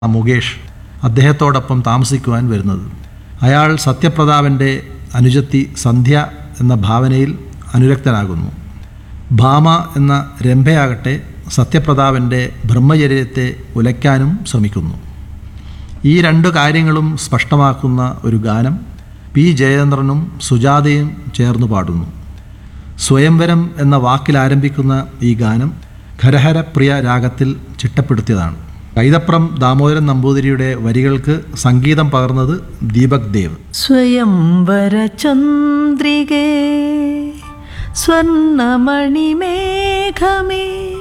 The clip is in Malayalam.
മുകേഷ് അദ്ദേഹത്തോടൊപ്പം താമസിക്കുവാൻ വരുന്നത് അയാൾ സത്യപ്രതാപൻ്റെ അനുജത്തി സന്ധ്യ എന്ന ഭാവനയിൽ അനുരക്തനാകുന്നു ഭാമ എന്ന രംഭയാകട്ടെ സത്യപ്രതാപൻ്റെ ബ്രഹ്മചര്യത്തെ ഉലയ്ക്കാനും ശ്രമിക്കുന്നു ഈ രണ്ടു കാര്യങ്ങളും സ്പഷ്ടമാക്കുന്ന ഒരു ഗാനം പി ജയേന്ദ്രനും സുജാതയും ചേർന്ന് പാടുന്നു സ്വയംവരം എന്ന വാക്കിൽ ആരംഭിക്കുന്ന ഈ ഗാനം ഖരഹരപ്രിയ രാഗത്തിൽ ചിട്ടപ്പെടുത്തിയതാണ് കൈതപ്രം ദാമോദരൻ നമ്പൂതിരിയുടെ വരികൾക്ക് സംഗീതം പകർന്നത് ദീപക് ദേവ് സ്വയംവര ചന്ദ്രികേ സ്വർണമണിമേഘമേ